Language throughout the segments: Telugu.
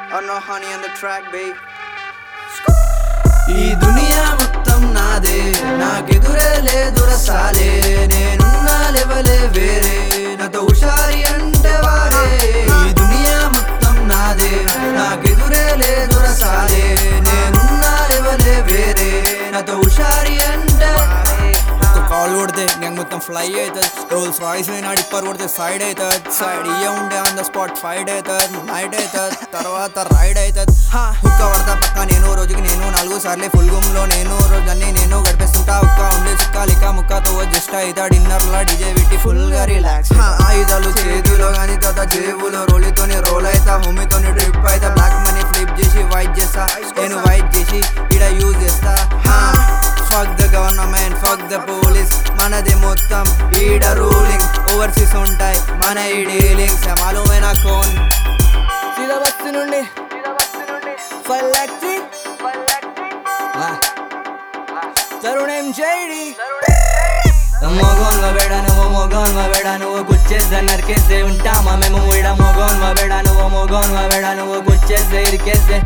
Oh no, honey on the track, babe. ఈ దునియా మొత్తం నాదే నాకెదురే లేదుర సాలే నేనున్నా లెవలే వేరే నాతో హుషారి అంటే వారే ఈ దునియా మొత్తం నాదే నాకెదురే లేదుర సాలే నేనున్నా లెవలే వేరే నాతో హుషారి అంటే వారే కాల్ కొడితే గ్యాంగ్ మొత్తం ఫ్లై అవుతుంది రోల్స్ రాయిస్ అయినా డిప్పర్ కొడితే సైడ్ అవుతుంది సైడ్ ఇయ్య ఉండే ఆన్ ద స్పాట్ ఫైట్ అవుతుంది నైట్ అవుతుంది తర్వాత రైడ్ అవుతుంది హుక్క పడతా పక్క నేను రోజుకి నేను నాలుగు సార్లే ఫుల్ గుమ్ లో నేను రోజన్నీ నేను గడిపేస్తుంటా హుక్క ఉండే చిక్క లిక్క ముక్కతో జస్ట్ అవుతా డిన్నర్ లా డిజే పెట్టి ఫుల్ గా రిలాక్స్ ఆయుధాలు చేతిలో గాని తర్వాత జేబులో రోలితోని రోల్ అవుతా హోమితోని ట్రిప్ అవుతా బ్లాక్ మనీ ఫ్లిప్ చేసి వైట్ చేస్తా నేను వైట్ చేసి ఇడ యూజ్ చేస్తా fuck the government fuck the police మనది మొత్తం ఈడ రూలింగ్ ఓవర్సీస్ ఉంటాయి మన ఈ డీలింగ్స్ మాలూమైన కోన్ సీదా బస్సు నుండి ఫైవ్ ల్యాక్ త్రీ తరుణ్ ఎం జైడి మొగోన్ వేడ నువ్వు మొగోన్ వేడ నువ్వు గుచ్చేస్తే నరికేస్తే ఉంటామా మేము ఈడ మొగోన్ వేడ నువ్వు మొగోన్ వేడ నువ్వు గుచ్చేస్తే ఇరికేస్తే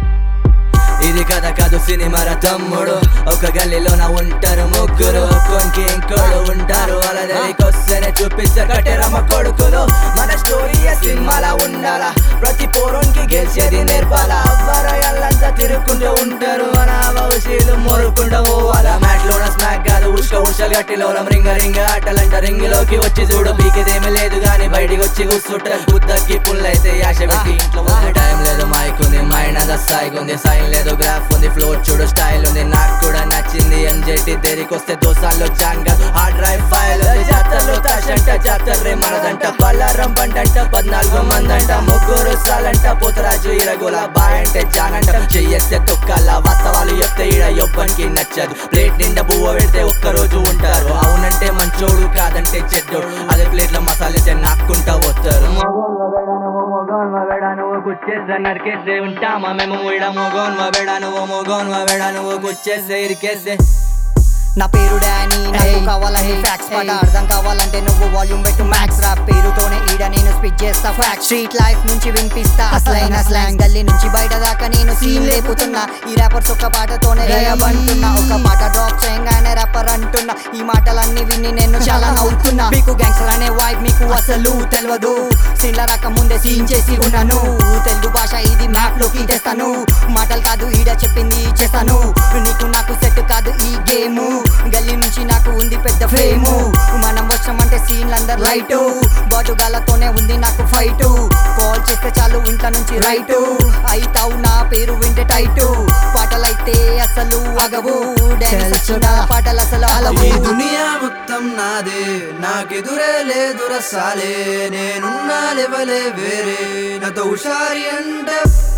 ఇది కథ కాదు సినిమార తమ్ముడు ఒక గల్లీలోన ఉంటారు ముగ్గురు ఒక్కొనికి ఇంకోడు ఉంటారు వాళ్ళ దగ్గరికొస్తేనే చూపిస్తారు కట్టెరమ్మ కొడుకులు మన స్టోరీ సినిమాలా ఉండాలా ప్రతి పోరోన్కి గెలిచేది నేర్పాలా అవ్వరయ్యాలంతా తిరుగుకుంటూ ఉంటారు మన భవిష్యత్తు మొరుకుంటూ పోవాలా మ్యాట్ లోన స్మాక్ కాదు ఉష్క ఉషలు గట్టిలో రింగ రింగ ఆటలంట రింగిలోకి వచ్చి చూడు పీకిదేమి లేదు గాని బయటికి వచ్చి కూర్చుంటారు బుద్ధకి పుల్లైతే యాశ పెట్టి ఇంట్లో ఉండే టైం లేదు మైక్ ఉంది మైండ్ అంతా స్థాయికి ఉంది సైన్ లేదు గ్రాఫ్ ఉంది ఫ్లో చూడు స్టైల్ ఉంది నాకు కూడా నచ్చింది ఎంజెటి దేరికి వస్తే దోసాల్లో జాంగల్ హార్డ్ డ్రైవ్ ఫైల్ జాతరలో తాషంట జాతర రే మనదంట పల్లారం బండంట పద్నాలుగు మందంట ముగ్గురు సాలంట పోతరాజు ఇరగోల బాయ్ అంటే జానంట చెయ్యేస్తే తొక్కల వాస్తవాలు చెప్తే ఈడ ఎవ్వరికి నచ్చదు ప్లేట్ నిండా బువ్వ పెడితే ఒక్క రోజు ఉంటారు అవునంటే మంచోడు కాదంటే చెడ్డోడు అదే ప్లేట్ లో మసాలేస్తే నాక్కుంటా పోతారు మొగోన్ వేడ నువ్వు గుచ్చేస్తే నరికేస్తే ఉంటామా మేము ఈడ మొగోన్ వేడ నువ్వు మొగోన్ వేడ నువ్వు గుచ్చేస్తే ఇరికేస్తే నా పేరు డానీ నాకు కావాలంటే ఫ్యాక్స్ పాట అర్థం కావాలంటే నువ్వు వాల్యూమ్ పెట్టు మ్యాక్స్ రా పేరుతోనే ఈడ నేను స్పిచ్ చేస్తా ఫ్యాక్స్ స్ట్రీట్ లైఫ్ నుంచి వినిపిస్తా అసలైన స్లాంగ్ గల్లీ నుంచి బయట దాకా నేను సీన్ లేపుతున్నా ఈ ర్యాపర్స్ ఒక పాటతోనే రేయబంటున్నా ఒక పాట డ్రాప్ చేయంగానే ర్యాపర్ అంటున్నా ఈ మాటలన్నీ విని నేను చాలా నవ్వుతున్నా మీకు గ్యాంగ్స్టర్ అనే వైబ్ మీకు అసలు తెలియదు సీన్ల రాక ముందే సీన్ చేసి ఉన్నాను తెలుగు భాష ఇది మ్యాప్ లోకి తెస్తాను మాటలు కాదు ఈడ చెప్పింది చేస్తాను నీకు నాకు సెట్ కాదు ఈ గేమ్ గల్లీ నుంచి నాకు ఉంది పెద్ద ఫేము మనం వచ్చామంటే సీన్లందరు లైట్ బాటుగాలతోనే ఉంది నాకు ఫైట్ కాల్ చేస్తే చాలు ఇంట్లో నుంచి రైట్ అయితావు నా పేరు వింటే టైట్ పాటలైతే అసలు అగవు డాన్స్ వచ్చిన పాటలు అసలు అలవు ఈ దునియా మొత్తం నాదే నాకెదురే లేదుర సాలే నేనున్నా లెవలే వేరే నాతో హుషారి అంటే